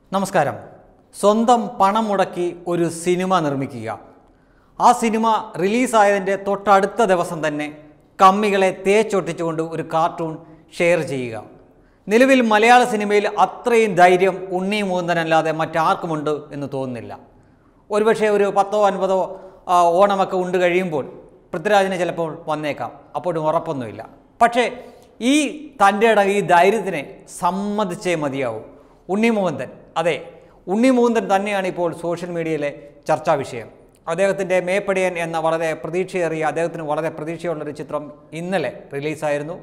നമസ്കാരം സ്വന്തം പണം മുടക്കി ഒരു സിനിമ നിർമ്മിക്കുക ആ സിനിമ റിലീസായതിൻ്റെ തൊട്ടടുത്ത ദിവസം തന്നെ കമ്മികളെ തേച്ചൊട്ടിച്ചുകൊണ്ട് ഒരു കാർട്ടൂൺ ഷെയർ ചെയ്യുക നിലവിൽ മലയാള സിനിമയിൽ അത്രയും ധൈര്യം ഉണ്ണി മൂന്തനല്ലാതെ മറ്റാർക്കുമുണ്ട് എന്ന് തോന്നുന്നില്ല ഒരുപക്ഷെ ഒരു പത്തോ അൻപതോ ആ, ഓണമൊക്കെ ഉണ്ട് കഴിയുമ്പോൾ പൃഥ്വിരാജിന് ചിലപ്പോൾ വന്നേക്കാം അപ്പോഴും ഉറപ്പൊന്നുമില്ല പക്ഷേ ഈ തൻ്റെ ഇടം ഈ ധൈര്യത്തിനെ സമ്മതിച്ചേ മതിയാവും ഉണ്ണി മുകുന്ദൻ അതെ ഉണ്ണി മുകുന്ദൻ തന്നെയാണ് ഇപ്പോൾ സോഷ്യൽ മീഡിയയിലെ ചർച്ചാ വിഷയം അദ്ദേഹത്തിൻ്റെ മേപ്പടിയൻ എന്ന വളരെ പ്രതീക്ഷയേറിയ അദ്ദേഹത്തിന് വളരെ പ്രതീക്ഷയുള്ളൊരു ചിത്രം ഇന്നലെ റിലീസായിരുന്നു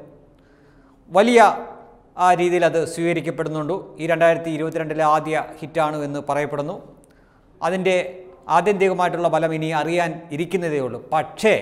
വലിയ ആ രീതിയിൽ അത് സ്വീകരിക്കപ്പെടുന്നുണ്ട് ഈ രണ്ടായിരത്തി ഇരുപത്തിരണ്ടിലെ ആദ്യ ഹിറ്റാണ് എന്ന് പറയപ്പെടുന്നു അതിൻ്റെ ആത്യന്തികമായിട്ടുള്ള ഫലം ഇനി അറിയാൻ ഇരിക്കുന്നതേ ഉള്ളൂ പക്ഷേ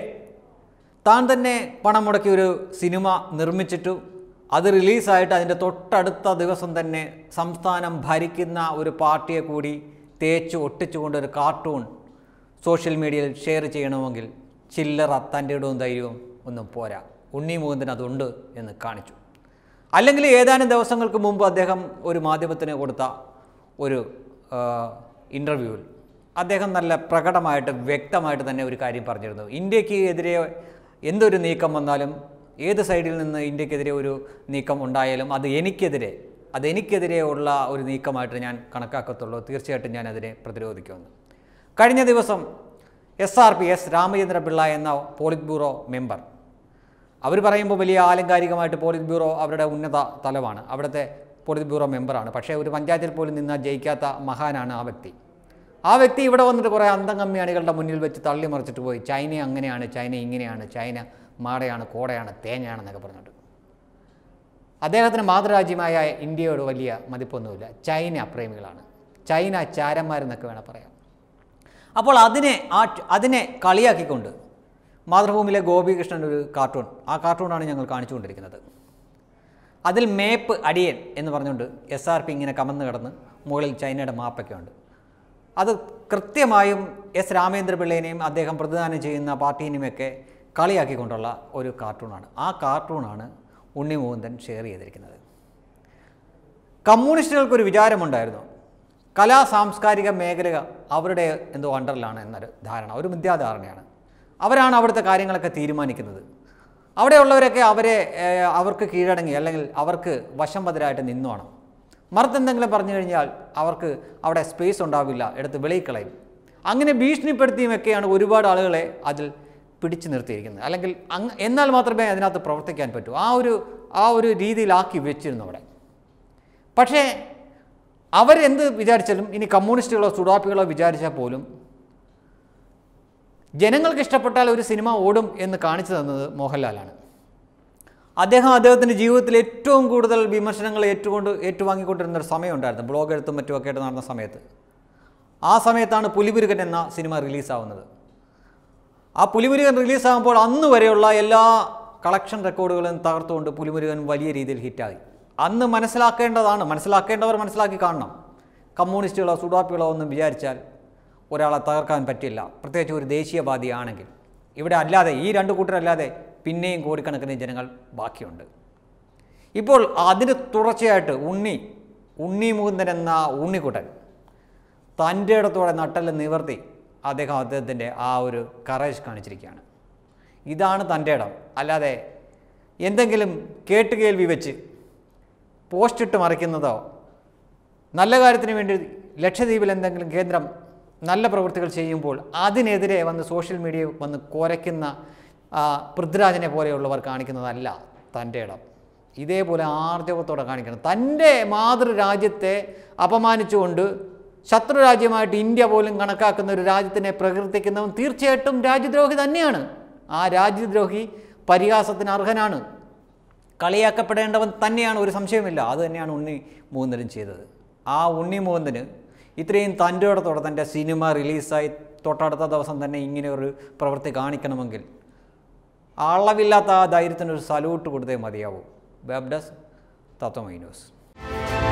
താൻ തന്നെ പണം മുടക്കി ഒരു സിനിമ നിർമ്മിച്ചിട്ടു അത് റിലീസായിട്ട് അതിൻ്റെ തൊട്ടടുത്ത ദിവസം തന്നെ സംസ്ഥാനം ഭരിക്കുന്ന ഒരു പാർട്ടിയെ കൂടി തേച്ച് ഒട്ടിച്ചുകൊണ്ട് ഒരു കാർട്ടൂൺ സോഷ്യൽ മീഡിയയിൽ ഷെയർ ചെയ്യണമെങ്കിൽ ചില്ലറ തൻ്റെ ഇടവും ധൈര്യവും ഒന്നും പോരാ ഉണ്ണി മുകുന്ദൻ അതുണ്ട് എന്ന് കാണിച്ചു അല്ലെങ്കിൽ ഏതാനും ദിവസങ്ങൾക്ക് മുമ്പ് അദ്ദേഹം ഒരു മാധ്യമത്തിന് കൊടുത്ത ഒരു ഇൻ്റർവ്യൂവിൽ അദ്ദേഹം നല്ല പ്രകടമായിട്ട് വ്യക്തമായിട്ട് തന്നെ ഒരു കാര്യം പറഞ്ഞിരുന്നു ഇന്ത്യക്ക് എതിരെ എന്തൊരു നീക്കം വന്നാലും ഏത് സൈഡിൽ നിന്ന് ഇന്ത്യക്കെതിരെ ഒരു നീക്കം ഉണ്ടായാലും അത് എനിക്കെതിരെ അത് എനിക്കെതിരെ ഉള്ള ഒരു നീക്കമായിട്ട് ഞാൻ കണക്കാക്കത്തുള്ളൂ തീർച്ചയായിട്ടും ഞാൻ അതിനെ പ്രതിരോധിക്കുമെന്ന് കഴിഞ്ഞ ദിവസം S R P S Ramachandra Pillai എന്ന പോളിറ്റ് ബ്യൂറോ മെമ്പർ അവർ പറയുമ്പോൾ വലിയ ആലങ്കാരികമായിട്ട് പോളിറ്റ് ബ്യൂറോ അവരുടെ ഉന്നത തലമാണ് അവിടുത്തെ പോളിറ്റ് ബ്യൂറോ മെമ്പറാണ് പക്ഷേ ഒരു പഞ്ചായത്തിൽ പോലും നിന്നാൽ ജയിക്കാത്ത മഹാനാണ് ആ വ്യക്തി ആ വ്യക്തി ഇവിടെ വന്നിട്ട് കുറേ അന്തംകമ്മി അണികളുടെ മുന്നിൽ വെച്ച് തള്ളി മറിച്ചിട്ട് പോയി ചൈന അങ്ങനെയാണ് ചൈന ഇങ്ങനെയാണ് ചൈന മാടയാണ് കോടയാണ് തേങ്ങയാണെന്നൊക്കെ പറഞ്ഞിട്ട് അദ്ദേഹത്തിന് മാതൃരാജ്യമായ ഇന്ത്യയോട് വലിയ മതിപ്പൊന്നുമില്ല ചൈന പ്രേമികളാണ് ചൈന ചാരന്മാരെന്നൊക്കെ വേണം പറയാം അപ്പോൾ അതിനെ ആ അതിനെ കളിയാക്കിക്കൊണ്ട് മാതൃഭൂമിയിലെ ഗോപികൃഷ്ണൻ ഒരു കാർട്ടൂൺ ആ കാർട്ടൂണാണ് ഞങ്ങൾ കാണിച്ചുകൊണ്ടിരിക്കുന്നത് അതിൽ മേപ്പ് അടിയൻ എന്ന് പറഞ്ഞുകൊണ്ട് എസ് ആർ പി ഇങ്ങനെ കമന്ന് കിടന്ന് മുകളിൽ ചൈനയുടെ മാപ്പൊക്കെ ഉണ്ട് അത് കൃത്യമായും എസ് രാമേന്ദ്രപിള്ളേനെയും അദ്ദേഹം പ്രതിദാനം ചെയ്യുന്ന പാർട്ടീനെയുമൊക്കെ കളിയാക്കിക്കൊണ്ടുള്ള ഒരു കാർട്ടൂണാണ് ആ കാർട്ടൂണാണ് ഉണ്ണി മുകുന്ദൻ ഷെയർ ചെയ്തിരിക്കുന്നത് കമ്മ്യൂണിസ്റ്റുകൾക്കൊരു വിചാരമുണ്ടായിരുന്നു കലാ സാംസ്കാരിക മേഖല അവരുടെ എന്തോ അണ്ടറിലാണ് എന്നൊരു ധാരണ ഒരു മിഥ്യാധാരണയാണ് അവരാണ് അവിടുത്തെ കാര്യങ്ങളൊക്കെ തീരുമാനിക്കുന്നത് അവിടെയുള്ളവരൊക്കെ അവരെ ഏഹ്, അവർക്ക് കീഴടങ്ങി അല്ലെങ്കിൽ അവർക്ക് വശംബദരായിട്ട് നിന്നോണം മറുത്തെന്തെങ്കിലും പറഞ്ഞു കഴിഞ്ഞാൽ അവർക്ക് അവിടെ സ്പേസ് ഉണ്ടാവില്ല എടുത്ത് വെളിയിൽ കളയും അങ്ങനെ ഭീഷണിപ്പെടുത്തിയുമൊക്കെയാണ് ഒരുപാട് ആളുകളെ അതിൽ പിടിച്ചു നിർത്തിയിരിക്കുന്നത് അല്ലെങ്കിൽ അങ്ങ് എന്നാൽ മാത്രമേ അതിനകത്ത് പ്രവർത്തിക്കാൻ പറ്റൂ ആ ഒരു ആ ഒരു രീതിയിലാക്കി വെച്ചിരുന്നു അവിടെ പക്ഷേ അവരെന്ത് വിചാരിച്ചാലും ഇനി കമ്മ്യൂണിസ്റ്റുകളോ സുഡാപ്പികളോ വിചാരിച്ചാൽ പോലും ജനങ്ങൾക്ക് ഇഷ്ടപ്പെട്ടാൽ ഒരു സിനിമ ഓടും എന്ന് കാണിച്ചു തന്നത് മോഹൻലാലാണ് അദ്ദേഹം അദ്ദേഹത്തിൻ്റെ ജീവിതത്തിൽ ഏറ്റവും കൂടുതൽ വിമർശനങ്ങൾ ഏറ്റുകൊണ്ട് ഏറ്റുവാങ്ങിക്കൊണ്ടിരുന്ന ഒരു സമയമുണ്ടായിരുന്നു ബ്ലോഗ് എഴുത്തും മറ്റുമൊക്കെ ആയിട്ട് നടന്ന സമയത്ത് ആ സമയത്താണ് പുലിമുരുകൻ എന്ന സിനിമ റിലീസാവുന്നത് ആ പുലിമുരുകൻ റിലീസാകുമ്പോൾ അന്ന് വരെയുള്ള എല്ലാ കളക്ഷൻ റെക്കോർഡുകളും തകർത്തുകൊണ്ട് പുലിമുരുകൻ വലിയ രീതിയിൽ ഹിറ്റായി അന്ന് മനസ്സിലാക്കേണ്ടതാണ് മനസ്സിലാക്കേണ്ടവർ മനസ്സിലാക്കി കാണണം കമ്മ്യൂണിസ്റ്റുകളോ സുഡാപ്പികളോ ഒന്നും വിചാരിച്ചാൽ ഒരാളെ തകർക്കാൻ പറ്റില്ല പ്രത്യേകിച്ച് ഒരു ദേശീയവാദിയാണെങ്കിൽ ഇവിടെ അല്ലാതെ ഈ രണ്ട് കൂട്ടരല്ലാതെ പിന്നെയും കോടിക്കണക്കിന് ജനങ്ങൾ ബാക്കിയുണ്ട് ഇപ്പോൾ അതിന് തുടർച്ചയായിട്ട് ഉണ്ണി ഉണ്ണി മുകുന്ദൻ എന്ന ഉണ്ണിക്കുട്ടൻ തൻ്റെ ഇടത്തോടെ നട്ടെല്ലാം നിവർത്തി അദ്ദേഹം അദ്ദേഹത്തിൻ്റെ ആ ഒരു കറേജ് കാണിച്ചിരിക്കുകയാണ് ഇതാണ് തൻ്റെ ഇടം അല്ലാതെ എന്തെങ്കിലും കേട്ടുകേൾവി വെച്ച് പോസ്റ്റ് ഇട്ട് മറിക്കുന്നതോ നല്ല കാര്യത്തിന് വേണ്ടി ലക്ഷദ്വീപിൽ എന്തെങ്കിലും കേന്ദ്രം നല്ല പ്രവൃത്തികൾ ചെയ്യുമ്പോൾ അതിനെതിരെ വന്ന് സോഷ്യൽ മീഡിയ വന്ന് കുരയ്ക്കുന്ന ആ, പൃഥ്വിരാജിനെ പോലെയുള്ളവർ കാണിക്കുന്നതല്ല തൻ്റെ ഇടം ഇതേപോലെ ആർജവത്തോടെ കാണിക്കണം തൻ്റെ മാതൃരാജ്യത്തെ അപമാനിച്ചുകൊണ്ട് ശത്രുരാജ്യമായിട്ട് ഇന്ത്യ പോലും കണക്കാക്കുന്ന ഒരു രാജ്യത്തിനെ പ്രകീർത്തിക്കുന്നവൻ തീർച്ചയായിട്ടും രാജ്യദ്രോഹി തന്നെയാണ് ആ രാജ്യദ്രോഹി പരിഹാസത്തിന് അർഹനാണ് കളിയാക്കപ്പെടേണ്ടവൻ തന്നെയാണ് ഒരു സംശയമില്ല അത് തന്നെയാണ് ഉണ്ണി മൂന്നനും ചെയ്തത് ആ ഉണ്ണി മൂന്നന് ഇത്രയും തൻ്റെ ഇടത്തോടെ തൻ്റെ സിനിമ റിലീസായി തൊട്ടടുത്ത ദിവസം തന്നെ ഇങ്ങനെ ഒരു പ്രവൃത്തി കാണിക്കണമെങ്കിൽ അളവില്ലാത്ത ആ ധൈര്യത്തിന് ഒരു സല്യൂട്ട് കൊടുത്തേ മതിയാവൂ വെബ് ഡെസ്ക് തത്വമൈ ന്യൂസ്